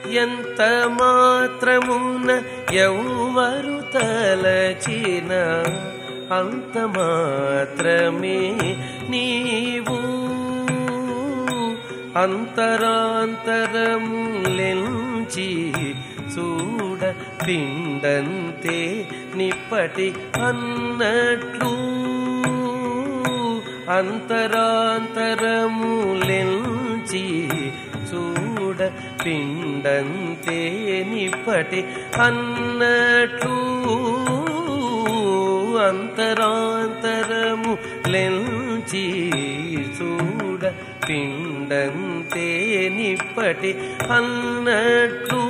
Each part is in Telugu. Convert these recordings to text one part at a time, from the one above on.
ఎంత మాత్రమున ఎవ్వరు తలచిన అంత మాత్రమే నీవు అంతరాంతరములెంచి చూడ పిండంతే నిప్పటి అన్నట్లు అంతరాంతరములెంచి చూడ పిండంతే నిప్పటి అన్నట్లు అంతరాంతరము లెంచి చూడ పిండంతే నిప్పటి అన్నట్లు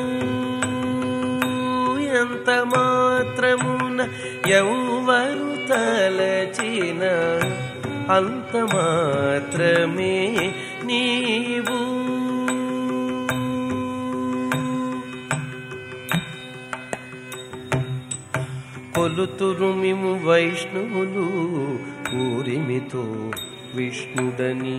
ఎంత మాత్రమున ఎవ్వరు తలచిన అంత మాత్రమే నీవు కొలుతురు మిము వైష్ణవులు ఊరిమితో విష్ణుడని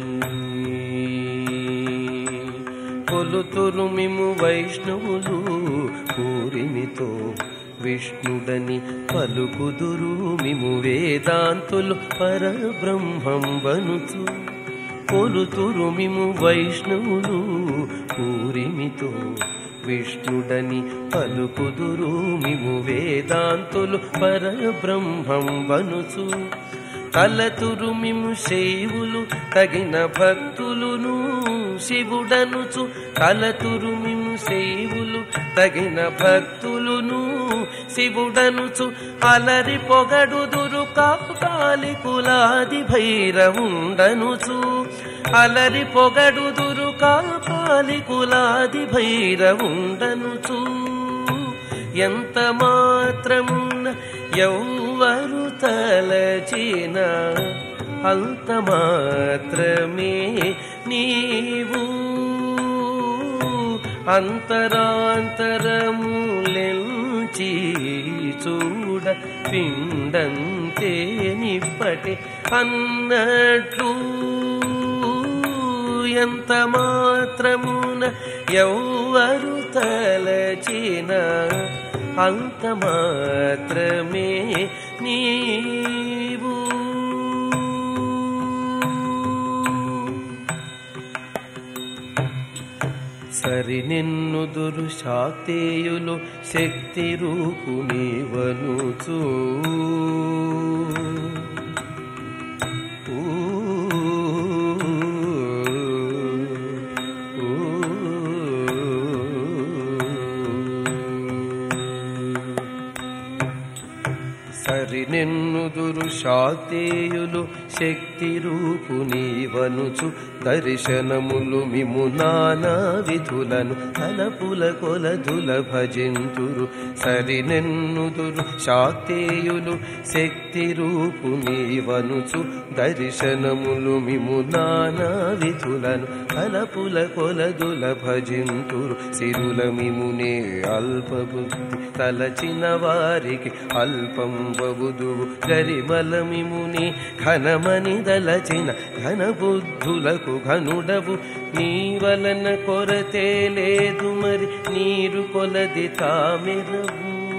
కొలుతురు మిము వైష్ణవులు ఊరిమితో విష్ణుడని పలుకుదురు మిము వేదాంతులు పరబ్రహ్మం వనుచు కొలుతురు మిము వైష్ణవులు ఊరిమితో విష్ణుడని పలుకుదురు మిము వేదాంతులు పరబ్రహ్మం వనుచు తలతురు మిము శైవులు తగిన భక్తులును శివుడనుచు తలతురు మిము శైవులు తగిన భక్తులును శివుడనుచు అలరి పొగడుదురు కాపాలి కులాది భైరవుండనుచు అలరి పొగడుదురు కాపాలి కులాది భైరవుండనుచు ఎంత మాత్రమున ఎవ్వరు తలచిన అంత మాత్రమే నీవు అంతరాంతరములెంచి చూడ పిండంతే నిప్పటి అన్నట్లు ఎంత మాత్రమున ఎవ్వరు తలచిన అంత మాత్రమే నీవు సరి నిన్నుదురు శాక్తేయులు శక్తి రూపు నీవనుచూ సరి నిన్నుదురు శాక్తేయులు శక్తి రూపు నీవనుచు దర్శనములు మిము నానా విధులను తలపుల కొలదుల భజింతురు సరి నిన్నుదురు శాక్తేయులు శక్తి రూపు నీవనుచు దర్శనములు మిము నానా విధులను తలపుల కొలదుల భజింతురు సిరుల మిమునే అల్ప బుద్ధి తలచిన వారికి అల్పం బబుదువు గరిమల మిముని ఘనమని దలచిన ఘన బుద్ధులకు ఘనుడవు నీ వలన కొరతే లేదు మరి నీరు కొలది తామెరవు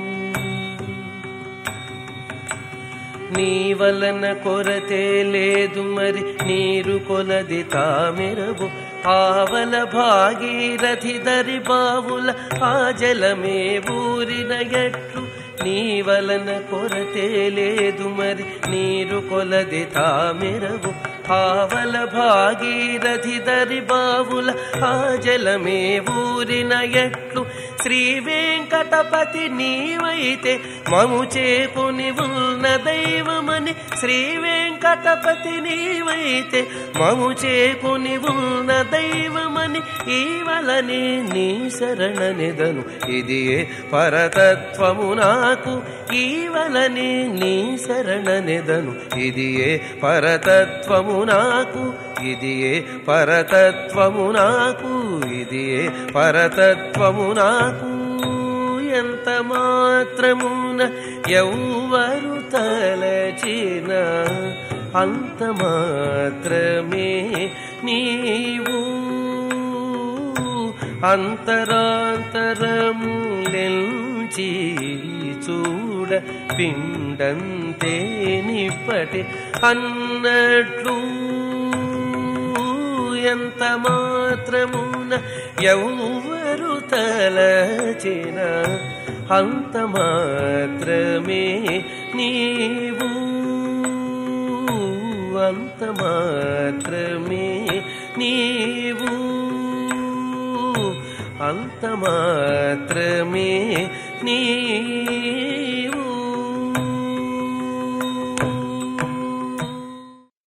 నీ వలన కొరతే లేదు మరి నీరు కొలది తామెరవు ఆవల భాగీరథి దరి బావుల ఆ జలమే ఊరిన ఎట్లు నీ వలన కొరతే లేదు మరి నీరు కొలది తామెరవు ఆవల భాగీరథి దరి బావుల ఆ జలమే ఊరిన ఎట్లు శ్రీ వెంకటపతి నీవైతే మము చేకుని ఉన్న దైవమని శ్రీ వెంకటపతి నీవైతే మము చేకుని ఉన్న దైవమని ఈవలనే నీ శరణనిదను ఇది పరతత్వము నాకు ఈవలనే నీ శరణనిదను ఇది పరతత్వము నాకు ఇది పరతత్వము నాకు ఇది పరతత్వము నాకు ఎంత మాత్రమున ఎవ్వరు తలచిన అంత మాత్రమే నీవు అంతరాంతరములెంచి చూడ పిండంతే నిప్పటి అన్నట్లు ఎంత మాత్రమున ఎవరు తలచిన అంత మాత్రమే నీవు అంత మాత్రమే నీవు అంత మాత్రమే నీవు